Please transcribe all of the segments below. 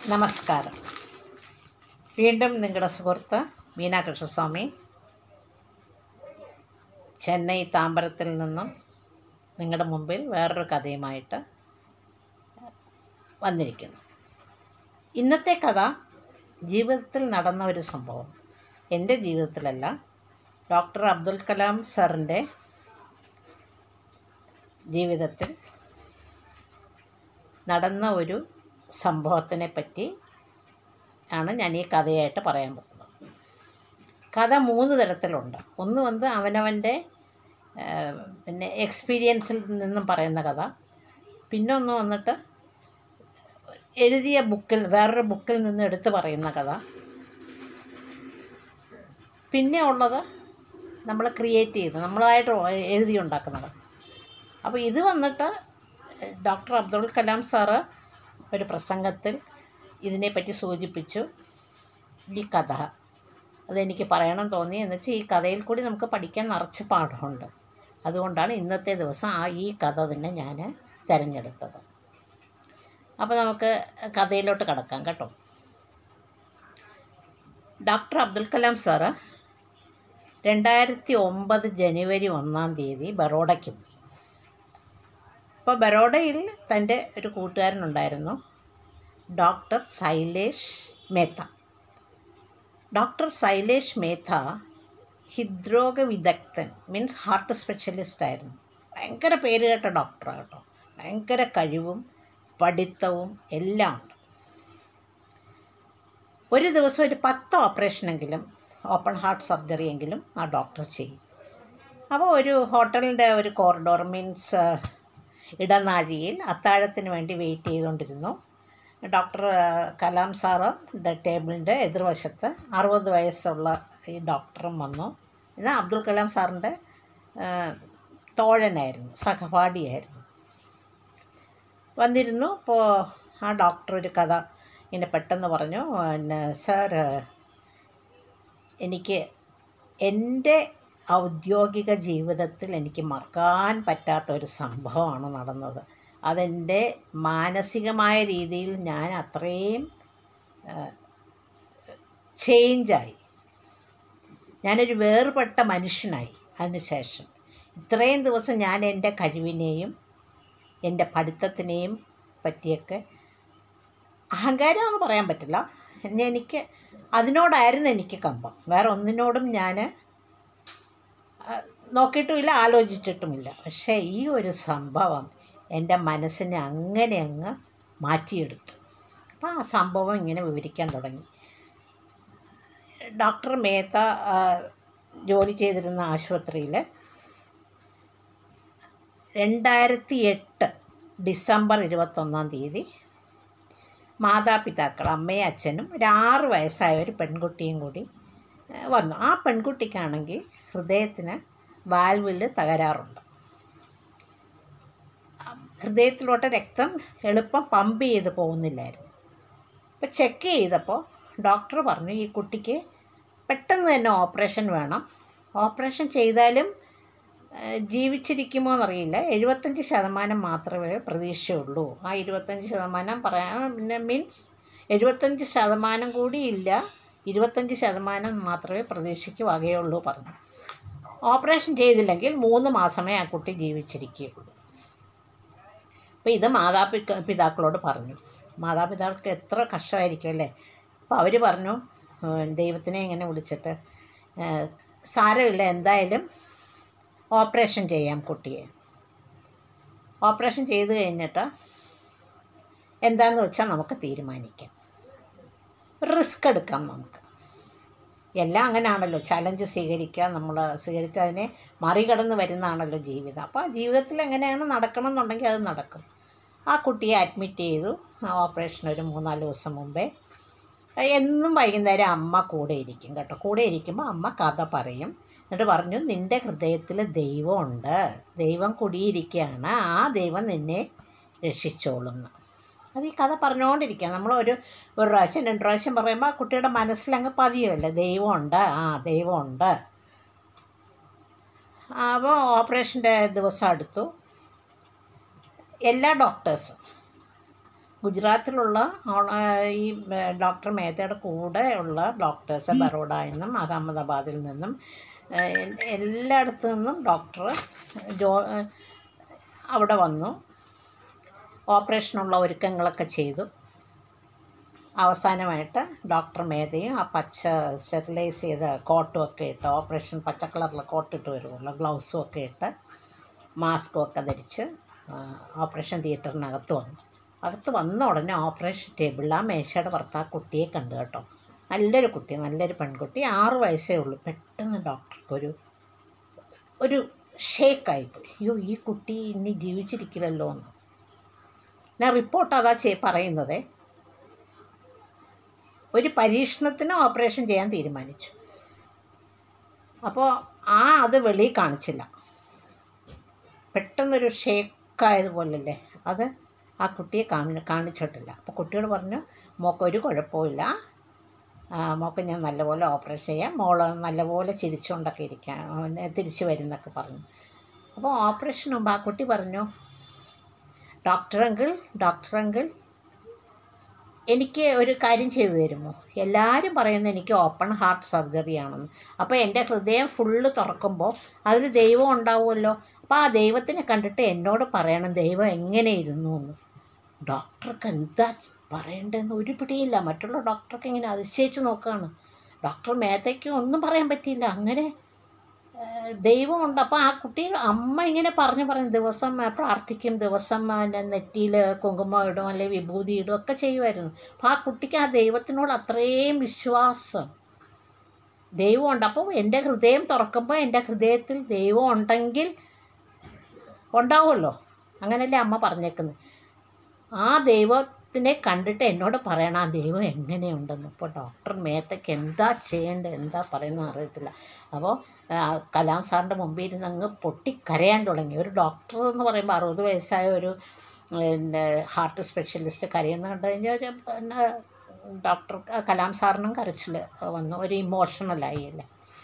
നമസ്കാരം വീണ്ടും നിങ്ങളുടെ സുഹൃത്ത് മീന കൃഷ്ണസ്വാമി ചെന്നൈ താമ്പരത്തിൽ നിന്നും നിങ്ങളുടെ മുമ്പിൽ വേറൊരു കഥയുമായിട്ട് വന്നിരിക്കുന്നു ഇന്നത്തെ കഥ ജീവിതത്തിൽ നടന്ന ഒരു സംഭവം എൻ്റെ ജീവിതത്തിലല്ല ഡോക്ടർ അബ്ദുൽ കലാം സാറിൻ്റെ ജീവിതത്തിൽ നടന്ന ഒരു സംഭവത്തിനെ പറ്റി ആണ് ഞാൻ ഈ കഥയായിട്ട് പറയാൻ പോകുന്നത് കഥ മൂന്ന് തരത്തിലുണ്ട് ഒന്ന് വന്ന് അവനവൻ്റെ ആ, പിന്നെ എക്സ്പീരിയൻസിൽ നിന്നും പറയുന്ന കഥ പിന്നെ ഒന്ന് വന്നിട്ട് എഴുതിയ ബുക്കിൽ വേറൊരു ബുക്കിൽ നിന്ന് എടുത്ത് പറയുന്ന കഥ പിന്നെ ഉള്ളത് നമ്മൾ ക്രിയേറ്റ് ചെയ്ത് നമ്മളായിട്ട് എഴുതി ഉണ്ടാക്കുന്നത് അപ്പോൾ ഇത് വന്നിട്ട് ഡോക്ടർ അബ്ദുൾ കലാം സാറ് ഒരു പ്രസംഗത്തിൽ ഇതിനെപ്പറ്റി സൂചിപ്പിച്ചു ഈ കഥ അതെനിക്ക് പറയണം തോന്നി എന്ന് വെച്ചാൽ ഈ കഥയിൽ കൂടി നമുക്ക് പഠിക്കാൻ നിറച്ച് പാഠമുണ്ട് അതുകൊണ്ടാണ് ഇന്നത്തെ ദിവസം ആ ഈ കഥ തന്നെ ഞാൻ തിരഞ്ഞെടുത്തത് അപ്പോൾ നമുക്ക് കഥയിലോട്ട് കടക്കാം കേട്ടോ ഡോക്ടർ അബ്ദുൽ കലാം സാറ് രണ്ടായിരത്തി ഒമ്പത് ജനുവരി ഒന്നാം തീയതി ബറോഡയ്ക്ക് പോയി അപ്പോൾ ബറോഡയിൽ തൻ്റെ ഒരു കൂട്ടുകാരനുണ്ടായിരുന്നു ഡോക്ടർ സൈലേഷ് മേത്ത ഡോക്ടർ സൈലേഷ് മേത്ത ഹൃദ്രോഗ വിദഗ്ധൻ മീൻസ് ഹാർട്ട് സ്പെഷ്യലിസ്റ്റ് ആയിരുന്നു ഭയങ്കര പേര് കേട്ട ഡോക്ടറാണ് കേട്ടോ ഭയങ്കര കഴിവും പഠിത്തവും എല്ലാം ഉണ്ട് ഒരു ദിവസം ഒരു പത്ത് ഓപ്പറേഷനെങ്കിലും ഓപ്പൺ ഹാർട്ട് സർജറി എങ്കിലും ആ ഡോക്ടർ ചെയ്യും അപ്പോൾ ഒരു ഹോട്ടലിൻ്റെ ഒരു കോറിഡോർ മീൻസ് ഇടനാഴിയിൽ അത്താഴത്തിന് വേണ്ടി വെയിറ്റ് ചെയ്തുകൊണ്ടിരുന്നു ഡോക്ടർ കലാം സാറ് ടേബിളിൻ്റെ എതിർവശത്ത് അറുപത് വയസ്സുള്ള ഈ ഡോക്ടറും വന്നു ഇത് അബ്ദുൽ കലാം സാറിൻ്റെ തോഴനായിരുന്നു സഹപാഠിയായിരുന്നു വന്നിരുന്നു അപ്പോൾ ആ ഡോക്ടർ ഒരു കഥ ഇങ്ങനെ പെട്ടെന്ന് പറഞ്ഞു പിന്നെ സാർ എനിക്ക് എൻ്റെ ഔദ്യോഗിക ജീവിതത്തിൽ എനിക്ക് മറക്കാൻ പറ്റാത്ത ഒരു സംഭവമാണ് നടന്നത് അതെൻ്റെ മാനസികമായ രീതിയിൽ ഞാൻ അത്രയും ചേഞ്ചായി ഞാനൊരു വേറുപെട്ട മനുഷ്യനായി അതിനുശേഷം ഇത്രയും ദിവസം ഞാൻ എൻ്റെ കഴിവിനെയും എൻ്റെ പഠിത്തത്തിനെയും പറ്റിയൊക്കെ അഹങ്കാരമെന്ന് പറയാൻ പറ്റില്ല എന്നെ എനിക്ക് അതിനോടായിരുന്നു എനിക്ക് കമ്പം വേറെ ഒന്നിനോടും ഞാൻ നോക്കിയിട്ടുമില്ല ആലോചിച്ചിട്ടുമില്ല പക്ഷേ ഈ ഒരു സംഭവം എൻ്റെ മനസ്സിനെ അങ്ങനെ അങ്ങ് മാറ്റിയെടുത്തു അപ്പോൾ ആ സംഭവം ഇങ്ങനെ വിവരിക്കാൻ തുടങ്ങി ഡോക്ടർ മേത്ത ആ, ജോലി ചെയ്തിരുന്ന ആശുപത്രിയിൽ രണ്ടായിരത്തി എട്ട് ഡിസംബർ ഇരുപത്തൊന്നാം തീയതി മാതാപിതാക്കൾ അമ്മയും അച്ഛനും ഒരു ആറ് വയസ്സായ ഒരു പെൺകുട്ടിയും കൂടി ഏ, വന്നു ആ പെൺകുട്ടിക്കാണെങ്കിൽ ഹൃദയത്തിന് വാൽവിൽ തകരാറുണ്ട് ഹൃദയത്തിലോട്ട് രക്തം എളുപ്പം പമ്പ് ചെയ്ത് പോകുന്നില്ലായിരുന്നു അപ്പോൾ ചെക്ക് ചെയ്തപ്പോൾ ഡോക്ടർ പറഞ്ഞു ഈ കുട്ടിക്ക് പെട്ടെന്ന് തന്നെ ഓപ്പറേഷൻ വേണം ഓപ്പറേഷൻ ചെയ്താലും ഏഹ്, ജീവിച്ചിരിക്കുമോ എന്നറിയില്ല എഴുപത്തഞ്ച് ശതമാനം മാത്രമേ പ്രതീക്ഷയുള്ളൂ ആ ഇരുപത്തഞ്ച് ശതമാനം പറയാൻ പിന്നെ മീൻസ് എഴുപത്തഞ്ച് ശതമാനം കൂടി ഇല്ല ഇരുപത്തഞ്ച് ശതമാനം മാത്രമേ പ്രതീക്ഷയ്ക്ക് വകയുള്ളൂ പറഞ്ഞു ഓപ്പറേഷൻ ചെയ്തില്ലെങ്കിൽ മൂന്ന് മാസമേ ആ കുട്ടി ജീവിച്ചിരിക്കുകയുള്ളൂ അപ്പോൾ ഇത് മാതാപിതാ പിതാക്കളോട് പറഞ്ഞു മാതാപിതാക്കൾക്ക് എത്ര കഷ്ടമായിരിക്കും അല്ലേ അപ്പോൾ അവർ പറഞ്ഞു "ഏഹ്, ദൈവത്തിനെ ഇങ്ങനെ വിളിച്ചിട്ട് ഏഹ്, സാരമില്ല എന്തായാലും ഓപ്പറേഷൻ ചെയ്യാം കുട്ടിയെ ഓപ്പറേഷൻ ചെയ്ത് കഴിഞ്ഞിട്ട് എന്താണെന്ന് വെച്ചാൽ നമുക്ക് തീരുമാനിക്കാം ഒരു റിസ്ക് എടുക്കാം നമുക്ക് എല്ലാം അങ്ങനെയാണല്ലോ ചലഞ്ച് സ്വീകരിക്കുക നമ്മൾ സ്വീകരിച്ച് അതിനെ മറികടന്ന് വരുന്നതാണല്ലോ ജീവിതം അപ്പോൾ ആ ജീവിതത്തിൽ എങ്ങനെയാണ് നടക്കണം എന്നുണ്ടെങ്കിൽ അത് നടക്കും ആ കുട്ടിയെ അഡ്മിറ്റ് ചെയ്തു ആ ഓപ്പറേഷൻ ഒരു മൂന്നാല് ദിവസം മുമ്പേ എന്നും വൈകുന്നേരം അമ്മ കൂടെ ഇരിക്കും കേട്ടോ കൂടെ ഇരിക്കുമ്പോൾ അമ്മ കഥ പറയും എന്നിട്ട് പറഞ്ഞു നിൻ്റെ ഹൃദയത്തിൽ ദൈവമുണ്ട് ദൈവം കുടിയിരിക്കുകയാണ് ആ ദൈവം നിന്നെ രക്ഷിച്ചോളുന്നു അത് ഈ കഥ പറഞ്ഞുകൊണ്ടിരിക്കുക നമ്മൾ ഒരു ഒരു പ്രാവശ്യം രണ്ട് പ്രാവശ്യം പറയുമ്പോൾ ആ കുട്ടിയുടെ മനസ്സിലങ്ങ് പതിയുമല്ലേ ദൈവമുണ്ട് ആ ദൈവമുണ്ട് അപ്പോൾ ഓപ്പറേഷൻ്റെ ദിവസം അടുത്തു എല്ലാ ഡോക്ടേഴ്സും ഗുജറാത്തിലുള്ള ഓണ- ഈ ഏ, ഡോക്ടർ മേത്തയുടെ കൂടെ ഉള്ള ഡോക്ടേഴ്സ് ബറോഡയിൽ നിന്നും അഹമ്മദാബാദിൽ നിന്നും ഏ, എൽ- എല്ലായിടത്തു നിന്നും ഡോക്ടർ ജോ ഏ, അവിടെ വന്നു ഓപ്പറേഷനുള്ള ഒരുക്കങ്ങളൊക്കെ ചെയ്തു അവസാനമായിട്ട് ഡോക്ടർ മേധയും ആ പച്ച സ്റ്റെറിലൈസ് ചെയ്ത കോട്ടും ഒക്കെ ഇട്ട് ഓപ്പറേഷൻ പച്ച കളറിലെ കോട്ടിട്ട് വരുമല്ലോ ഗ്ലൗസും ഒക്കെ ഇട്ട് മാസ്കും ഒക്കെ ധരിച്ച് ആ, ഓപ്പറേഷൻ തിയേറ്ററിനകത്ത് വന്നു അകത്ത് വന്ന ഉടനെ ഓപ്പറേഷൻ ടേബിളിൽ ആ മേശയുടെ പുറത്ത് ആ കുട്ടിയെ കണ്ടു കേട്ടോ നല്ലൊരു കുട്ടി നല്ലൊരു പെൺകുട്ടി ആറ് വയസ്സേ ഉള്ളൂ പെട്ടെന്ന് ഡോക്ടർക്ക് ഒരു ഒരു ഷേക്കായിപ്പോയി അയ്യോ ഈ കുട്ടി ഇനി ജീവിച്ചിരിക്കില്ലല്ലോ എന്ന് ഞാൻ റിപ്പോർട്ട് അതാ ചെ പറയുന്നത് ഒരു പരീക്ഷണത്തിന് ഓപ്പറേഷൻ ചെയ്യാൻ തീരുമാനിച്ചു അപ്പോൾ ആ അത് വെളിയിൽ കാണിച്ചില്ല പെട്ടെന്നൊരു ഷേക്കായതുപോലല്ലേ അത് ആ കുട്ടിയെ കാണി കാണിച്ചിട്ടില്ല അപ്പോൾ കുട്ടിയോട് പറഞ്ഞു മോക്ക് ഒരു കുഴപ്പമില്ല ആ, മോക്ക് ഞാൻ നല്ലപോലെ ഓപ്പറേഷൻ ചെയ്യാം മോള് നല്ലപോലെ ചിരിച്ചുകൊണ്ടൊക്കെ ഇരിക്കാം അവന് തിരിച്ചു വരുന്നൊക്കെ പറഞ്ഞു അപ്പോൾ ഓപ്പറേഷൻ മുമ്പ് ആ കുട്ടി പറഞ്ഞു ഡോക്ടർ അങ്കിൾ ഡോക്ടർ അങ്കിൾ എനിക്ക് ഒരു കാര്യം ചെയ്തു തരുമോ എല്ലാവരും പറയുന്നത് എനിക്ക് ഓപ്പൺ ഹാർട്ട് സർജറി ആണെന്ന് അപ്പോൾ എൻ്റെ ഹൃദയം ഫുള്ള് തുറക്കുമ്പോൾ അതിൽ ദൈവം ഉണ്ടാവുമല്ലോ അപ്പോൾ ആ ദൈവത്തിനെ കണ്ടിട്ട് എന്നോട് പറയണം ദൈവം എങ്ങനെ ഇരുന്നു എന്ന് ഡോക്ടർക്ക് എന്താ ച് പറയേണ്ടതെന്ന് ഒരു പിടിയില്ല മറ്റുള്ള ഡോക്ടർക്ക് ഇങ്ങനെ അതിശയിച്ച് നോക്കുകയാണ് ഡോക്ടർ മേത്തേക്ക് ഒന്നും പറയാൻ പറ്റിയില്ല അങ്ങനെ ഏഹ്, ദൈവമുണ്ട് അപ്പോൾ ആ കുട്ടി അമ്മ ഇങ്ങനെ പറഞ്ഞു പറഞ്ഞു ദിവസം ഏഹ്, പ്രാർത്ഥിക്കും ദിവസം പിന്നെ നെറ്റിയിൽ കുങ്കുമം ഇടും അല്ലെങ്കിൽ വിഭൂതി ഇടും ഒക്കെ ചെയ്യുമായിരുന്നു അപ്പോൾ ആ കുട്ടിക്ക് ആ ദൈവത്തിനോട് അത്രയും വിശ്വാസം ദൈവമുണ്ട് അപ്പോൾ എൻ്റെ ഹൃദയം തുറക്കുമ്പോൾ എൻ്റെ ഹൃദയത്തിൽ ദൈവം ഉണ്ടെങ്കിൽ ഉണ്ടാവുമല്ലോ അങ്ങനല്ലേ അമ്മ പറഞ്ഞേക്കുന്നത് ആ ദൈവത്തിനെ കണ്ടിട്ട് എന്നോട് പറയണം ആ ദൈവം എങ്ങനെയുണ്ടെന്ന് ഇപ്പോൾ ഡോക്ടർ മേത്തക്ക് എന്താ ചെയ്യേണ്ടത് എന്താ പറയുന്നത് അറിയത്തില്ല അപ്പോൾ ആ, കലാം സാറിൻ്റെ മുമ്പിൽ ഇരുന്ന് അങ്ങ് പൊട്ടിക്കരയാൻ തുടങ്ങി ഒരു ഡോക്ടർ എന്ന് പറയുമ്പോൾ അറുപത് വയസ്സായ ഒരു പിന്നെ ഹാർട്ട് സ്പെഷ്യലിസ്റ്റ് കരയുന്ന കണ്ടു കഴിഞ്ഞാൽ ഒരു പിന്നെ ഡോക്ടർ കലാം സാറിനും കരച്ചിൽ വന്നു ഒരു ഇമോഷണലായി അല്ലേ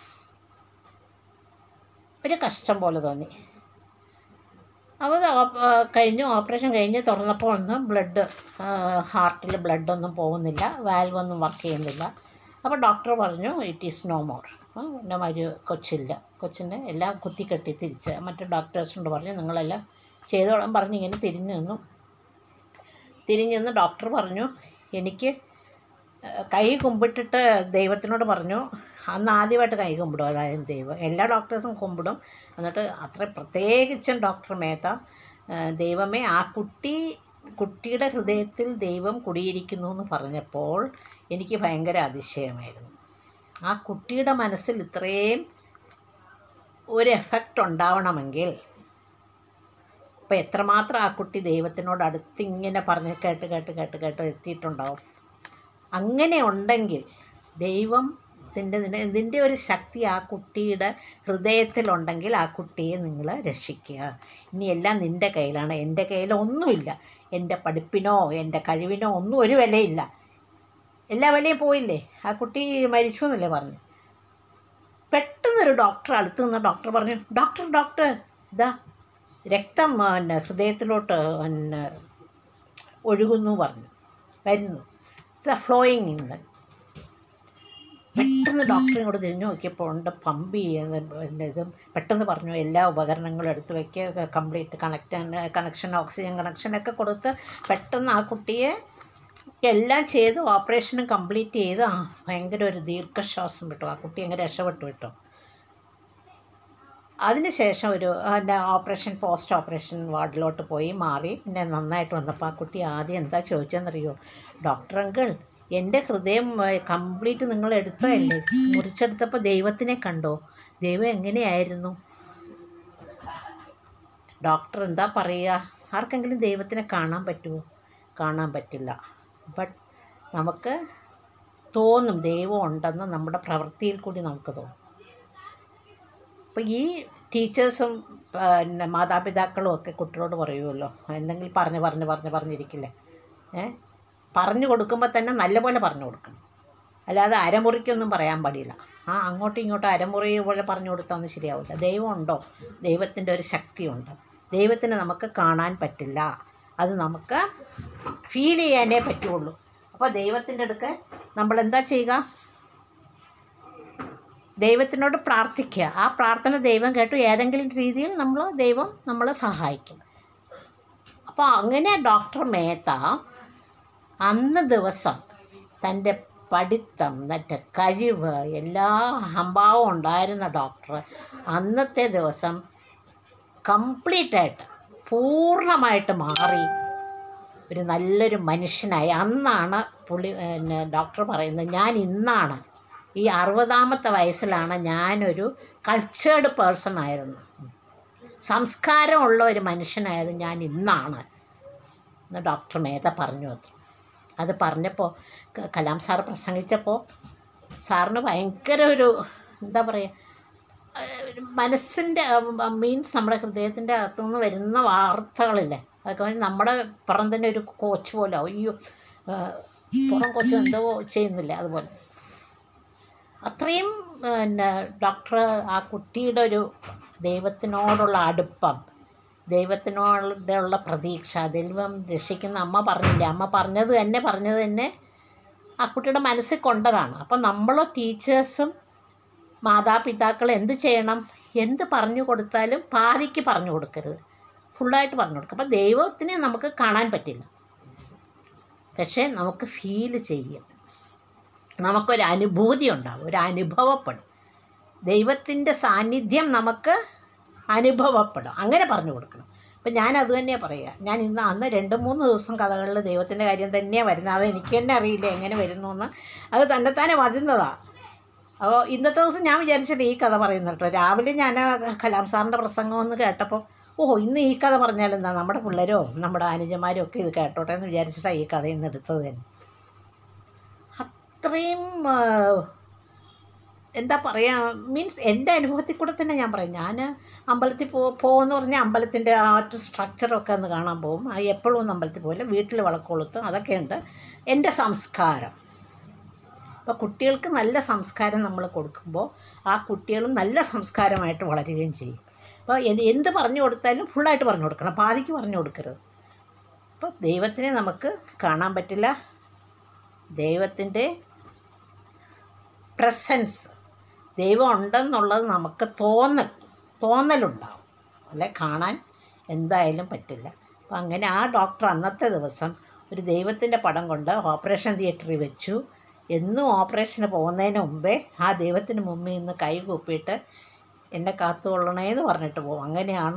ഒരു കഷ്ടം പോലെ തോന്നി അപ്പോൾ ഇത് ഓപ്പ- ആ, കഴിഞ്ഞു ഓപ്പറേഷൻ കഴിഞ്ഞ് തുറന്നപ്പോൾ ഒന്നും ബ്ലഡ് ഹാർട്ടിൽ ബ്ലഡൊന്നും പോകുന്നില്ല വാൽവ് ഒന്നും വർക്ക് ചെയ്യുന്നില്ല അപ്പോൾ ഡോക്ടർ പറഞ്ഞു ഇറ്റ് ഈസ് നോ മോർ പിന്നെ ഒരു കൊച്ചില്ല കൊച്ചിനെ എല്ലാം കുത്തിക്കെട്ടി തിരിച്ച് മറ്റു ഡോക്ടേഴ്സിനോട് പറഞ്ഞു നിങ്ങളെല്ലാം ചെയ്തോളാൻ പറഞ്ഞ് ഇങ്ങനെ തിരിഞ്ഞു നിന്നു തിരിഞ്ഞു നിന്ന് ഡോക്ടർ പറഞ്ഞു എനിക്ക് ഏഹ്, കൈ കുമ്പിട്ടിട്ട് ദൈവത്തിനോട് പറഞ്ഞു അന്ന് ആദ്യമായിട്ട് കൈ കുമ്പിടും അതായത് ദൈവം എല്ലാ ഡോക്ടേഴ്സും കുമ്പിടും എന്നിട്ട് അത്ര പ്രത്യേകിച്ചും ഡോക്ടർ മേത്ത ഏഹ്, ദൈവമേ ആ കുട്ടി കുട്ടിയുടെ ഹൃദയത്തിൽ ദൈവം കുടിയിരിക്കുന്നു എന്ന് പറഞ്ഞപ്പോൾ എനിക്ക് ഭയങ്കര അതിശയമായിരുന്നു ആ കുട്ടിയുടെ മനസ്സിൽ ഇത്രയും ഒരു എഫക്റ്റ് ഉണ്ടാവണമെങ്കിൽ അപ്പോൾ എത്രമാത്രം ആ കുട്ടി ദൈവത്തിനോട് അടുത്ത് ഇങ്ങനെ പറഞ്ഞ് കേട്ട് കേട്ട് കേട്ട് കേട്ട് എത്തിയിട്ടുണ്ടാവും അങ്ങനെ ഉണ്ടെങ്കിൽ ദൈവത്തിൻ്റെ ഇതിൻ്റെ ഒരു ശക്തി ആ കുട്ടിയുടെ ഹൃദയത്തിലുണ്ടെങ്കിൽ ആ കുട്ടിയെ നിങ്ങൾ രക്ഷിക്കുക ഇനി എല്ലാം നിൻ്റെ കയ്യിലാണ് എൻ്റെ കയ്യിൽ ഒന്നുമില്ല എൻ്റെ പഠിപ്പിനോ എൻ്റെ കഴിവിനോ ഒന്നും ഒരു വിലയില്ല എല്ലാ വിലയും പോയില്ലേ ആ കുട്ടി മരിച്ചു എന്നല്ലേ പറഞ്ഞു പെട്ടെന്നൊരു ഡോക്ടർ അടുത്ത് നിന്ന് ഡോക്ടർ പറഞ്ഞു ഡോക്ടർ ഡോക്ടർ ഇതാ രക്തം പിന്നെ ഹൃദയത്തിലോട്ട് പിന്നെ ഒഴുകുന്നു പറഞ്ഞു വരുന്നു ഇതാ ഫ്ലോയിങ് ഇന്ന് പെട്ടെന്ന് ഡോക്ടറെ കൂടെ തിരിഞ്ഞു നോക്കിയപ്പോൾ ഉണ്ട് പമ്പ് ചെയ്യുന്ന പിന്നെ ഇതും പെട്ടെന്ന് പറഞ്ഞു എല്ലാ ഉപകരണങ്ങളും എടുത്ത് വയ്ക്കുക കംപ്ലീറ്റ് കണക്ഷൻ കണക്ഷൻ ഓക്സിജൻ കണക്ഷനൊക്കെ കൊടുത്ത് പെട്ടെന്ന് ആ കുട്ടിയെ എല്ലാം ചെയ്ത് ഓപ്പറേഷനും കംപ്ലീറ്റ് ചെയ്ത് ആ ഭയങ്കര ഒരു ദീർഘശ്വാസം വിട്ടു ആ കുട്ടി അങ്ങ് രക്ഷപ്പെട്ടു വിട്ടു അതിനുശേഷം ഒരു എൻ്റെ ഓപ്പറേഷൻ പോസ്റ്റ് ഓപ്പറേഷൻ വാർഡിലോട്ട് പോയി മാറി പിന്നെ നന്നായിട്ട് വന്നപ്പോൾ ആ കുട്ടി ആദ്യം എന്താ ചോദിച്ചതെന്നറിയോ ഡോക്ടർ അങ്കിൾ എൻ്റെ ഹൃദയം കംപ്ലീറ്റ് നിങ്ങൾ എടുത്തതല്ലേ മുറിച്ചെടുത്തപ്പോൾ ദൈവത്തിനെ കണ്ടോ ദൈവം എങ്ങനെയായിരുന്നു ഡോക്ടർ എന്താ പറയുക ആർക്കെങ്കിലും ദൈവത്തിനെ കാണാൻ പറ്റുമോ കാണാൻ പറ്റില്ല ബട്ട് നമുക്ക് തോന്നും ദൈവം ഉണ്ടെന്ന് നമ്മുടെ പ്രവൃത്തിയിൽ കൂടി നമുക്ക് തോന്നും അപ്പോൾ ഈ ടീച്ചേഴ്സും പിന്നെ മാതാപിതാക്കളും ഒക്കെ കുട്ടികളോട് പറയുമല്ലോ എന്തെങ്കിലും പറഞ്ഞ് പറഞ്ഞ് പറഞ്ഞ് പറഞ്ഞിരിക്കില്ലേ ഏ പറഞ്ഞു കൊടുക്കുമ്പോൾ തന്നെ നല്ലപോലെ പറഞ്ഞു കൊടുക്കണം അല്ലാതെ അരമുറിക്കൊന്നും പറയാൻ പാടില്ല ആ അങ്ങോട്ടും ഇങ്ങോട്ടും അരമുറി പോലെ പറഞ്ഞു കൊടുത്താൽ ശരിയാവില്ല ദൈവം ഉണ്ടോ ദൈവത്തിൻ്റെ ഒരു ശക്തിയുണ്ട് ദൈവത്തിന് നമുക്ക് കാണാൻ പറ്റില്ല അത് നമുക്ക് ഫീൽ ചെയ്യാനേ പറ്റുള്ളൂ അപ്പോൾ ദൈവത്തിൻ്റെ അടുക്ക് നമ്മൾ എന്താ ചെയ്യുക ദൈവത്തിനോട് പ്രാർത്ഥിക്കുക ആ പ്രാർത്ഥന ദൈവം കേട്ടു ഏതെങ്കിലും രീതിയിൽ നമ്മൾ ദൈവം നമ്മളെ സഹായിക്കും അപ്പോൾ അങ്ങനെ ഡോക്ടർ മേത്ത അന്ന് ദിവസം തൻ്റെ പഠിത്തം തൻ്റെ കഴിവ് എല്ലാ അഹംഭാവം ഉണ്ടായിരുന്ന ഡോക്ടർ അന്നത്തെ ദിവസം കംപ്ലീറ്റായിട്ട് പൂർണ്ണമായിട്ട് മാറി ഒരു നല്ലൊരു മനുഷ്യനായി അന്നാണ് പുള്ളി പിന്നെ ഡോക്ടർ പറയുന്നത് ഞാൻ ഇന്നാണ് ഈ അറുപതാമത്തെ വയസ്സിലാണ് ഞാനൊരു കൾച്ചേർഡ് പേഴ്സൺ ആയിരുന്നു സംസ്കാരമുള്ള ഒരു മനുഷ്യനായത് ഞാൻ ഇന്നാണ് എന്ന് ഡോക്ടർ മേധ പറഞ്ഞു അത് അത് പറഞ്ഞപ്പോൾ ക- കലാം സാർ പ്രസംഗിച്ചപ്പോൾ സാറിന് ഭയങ്കര ഒരു എന്താ പറയുക മനസ്സിൻ്റെ മീൻസ് നമ്മുടെ ഹൃദയത്തിൻ്റെ അകത്തുനിന്ന് വരുന്ന വാർത്തകളില്ലേ അതൊക്കെ വന്ന് നമ്മുടെ പുറം തന്നെ ഒരു കോച്ച് പോലെ അയ്യോ ആ, പുറം കോച്ച് എന്തോ ചെയ്യുന്നില്ല അതുപോലെ അത്രയും പിന്നെ ഡോക്ടർ ആ കുട്ടിയുടെ ഒരു ദൈവത്തിനോടുള്ള അടുപ്പം ദൈവത്തിനോടുള്ള പ്രതീക്ഷ ദൈവം രക്ഷിക്കുന്ന അമ്മ പറഞ്ഞില്ലേ അമ്മ പറഞ്ഞത് തന്നെ പറഞ്ഞത് തന്നെ ആ കുട്ടിയുടെ മനസ്സിൽ കൊണ്ടതാണ് അപ്പം നമ്മൾ ടീച്ചേഴ്സും മാതാപിതാക്കൾ എന്ത് ചെയ്യണം എന്ത് പറഞ്ഞു കൊടുത്താലും പാതിക്ക് പറഞ്ഞു കൊടുക്കരുത് ഫുള്ളായിട്ട് പറഞ്ഞു കൊടുക്കുക അപ്പം ദൈവത്തിനെ നമുക്ക് കാണാൻ പറ്റില്ല പക്ഷേ നമുക്ക് ഫീൽ ചെയ്യും നമുക്കൊരു അനുഭൂതി ഉണ്ടാകും ഒരു അനുഭവപ്പെടും ദൈവത്തിൻ്റെ സാന്നിധ്യം നമുക്ക് അനുഭവപ്പെടും അങ്ങനെ പറഞ്ഞു കൊടുക്കണം അപ്പം ഞാൻ അത് തന്നെയാണ് പറയുക ഞാൻ ഇന്ന് അന്ന് രണ്ട് മൂന്ന് ദിവസം കഥകളിൽ ദൈവത്തിൻ്റെ കാര്യം തന്നെയാണ് വരുന്നത് അത് എനിക്ക് തന്നെ അറിയില്ല എങ്ങനെ വരുന്നു എന്ന് അത് തന്നെത്താനെ വരുന്നതാണ് അപ്പോൾ ഇന്നത്തെ ദിവസം ഞാൻ വിചാരിച്ചത് ഈ കഥ പറയുന്നത് കേട്ടോ രാവിലെ ഞാൻ ആ കലാം സാറിൻ്റെ പ്രസംഗം ഒന്ന് കേട്ടപ്പോൾ ഓ ഇന്ന് ഈ കഥ പറഞ്ഞാലെന്താ നമ്മുടെ പിള്ളേരോ നമ്മുടെ അനുജന്മാരും ഒക്കെ ഇത് കേട്ടോട്ടെ എന്ന് വിചാരിച്ചിട്ടാണ് ഈ കഥ ഇന്ന് എടുത്തത് തന്നെ അത്രയും ആ, എന്താ പറയുക മീൻസ് എൻ്റെ അനുഭവത്തിൽ കൂടെ തന്നെ ഞാൻ പറയും ഞാൻ അമ്പലത്തിൽ പോ പോകുമെന്ന് പറഞ്ഞാൽ അമ്പലത്തിൻ്റെ ആ ഒരു സ്ട്രക്ചറൊക്കെ ഒന്ന് കാണാൻ പോകും അത് എപ്പോഴും ഒന്നും അമ്പലത്തിൽ പോകില്ല വീട്ടിൽ വിളക്കൊളുത്തും അതൊക്കെയുണ്ട് എൻ്റെ സംസ്കാരം അപ്പോൾ കുട്ടികൾക്ക് നല്ല സംസ്കാരം നമ്മൾ കൊടുക്കുമ്പോൾ ആ കുട്ടികളും നല്ല സംസ്കാരമായിട്ട് വളരുകയും ചെയ്യും അപ്പോൾ എന്ത് എന്ത് പറഞ്ഞു കൊടുത്താലും ഫുള്ളായിട്ട് പറഞ്ഞു കൊടുക്കണം പാതിക്ക് പറഞ്ഞു കൊടുക്കരുത് അപ്പോൾ ദൈവത്തിനെ നമുക്ക് കാണാൻ പറ്റില്ല ദൈവത്തിൻ്റെ പ്രസൻസ് ദൈവം ഉണ്ടെന്നുള്ളത് നമുക്ക് തോന്നൽ തോന്നലുണ്ടാവും അല്ലെ കാണാൻ എന്തായാലും പറ്റില്ല അപ്പം അങ്ങനെ ആ ഡോക്ടർ അന്നത്തെ ദിവസം ഒരു ദൈവത്തിൻ്റെ പടം കൊണ്ട് ഓപ്പറേഷൻ തിയേറ്ററിൽ വെച്ചു എന്നും ഓപ്പറേഷന് പോകുന്നതിന് മുമ്പേ ആ ദൈവത്തിന് മുമ്പിൽ നിന്ന് കൈ കൂപ്പിയിട്ട് എന്നെ കാത്തുകൊള്ളണേന്ന് പറഞ്ഞിട്ട് പോകും അങ്ങനെയാണ്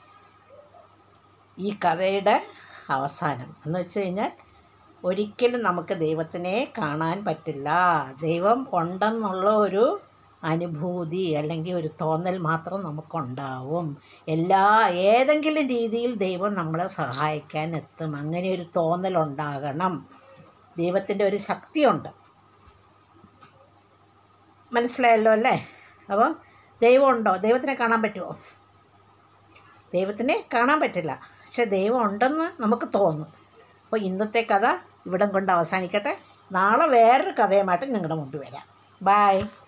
ഈ കഥയുടെ അവസാനം എന്ന് വെച്ച് കഴിഞ്ഞാൽ ഒരിക്കലും നമുക്ക് ദൈവത്തിനെ കാണാൻ പറ്റില്ല ദൈവം ഉണ്ടെന്നുള്ള ഒരു അനുഭൂതി അല്ലെങ്കിൽ ഒരു തോന്നൽ മാത്രം നമുക്കുണ്ടാവും എല്ലാ ഏതെങ്കിലും രീതിയിൽ ദൈവം നമ്മളെ സഹായിക്കാൻ എത്തും അങ്ങനെ ഒരു തോന്നലുണ്ടാകണം ദൈവത്തിൻ്റെ ഒരു ശക്തിയുണ്ട് മനസ്സിലായല്ലോ അല്ലേ അപ്പോൾ ദൈവമുണ്ടോ ദൈവത്തിനെ കാണാൻ പറ്റുമോ ദൈവത്തിനെ കാണാൻ പറ്റില്ല പക്ഷെ ദൈവം ഉണ്ടെന്ന് നമുക്ക് തോന്നും അപ്പോൾ ഇന്നത്തെ കഥ ഇവിടം കൊണ്ട് അവസാനിക്കട്ടെ നാളെ വേറൊരു കഥയുമായിട്ട് നിങ്ങളുടെ മുമ്പിൽ വരാം ബായ്